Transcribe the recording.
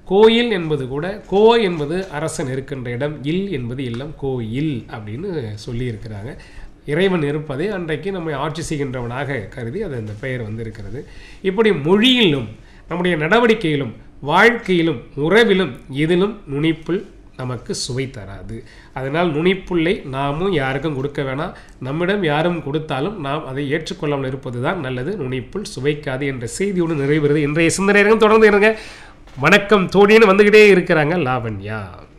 கோயில் என்பது கூட கோ என்பது அரசன் இருக்கின்ற இடம் இல் என்பது இல்லம் கோயில் அப்படின்னு சொல்லியிருக்கிறாங்க இறைவன் இருப்பதை அன்றைக்கு நம்மை ஆட்சி செய்கின்றவனாக கருதி அது அந்த பெயர் வந்து இருக்கிறது இப்படி மொழியிலும் நம்முடைய நடவடிக்கையிலும் வாழ்க்கையிலும் உறவிலும் எதிலும் நுனிப்புல் நமக்கு சுவை தராது அதனால் நுனிப்புல்லை நாமும் யாருக்கும் கொடுக்க வேணாம் நம்மிடம் யாரும் கொடுத்தாலும் நாம் அதை ஏற்றுக்கொள்ளாமல் இருப்பது தான் நல்லது நுனிப்புல் சுவைக்காது என்ற செய்தியோடு நிறைவேறுது இன்றைய சிந்தனை தொடர்ந்து இருங்க வணக்கம் தோழின்னு வந்துக்கிட்டே இருக்கிறாங்க லாவண்யா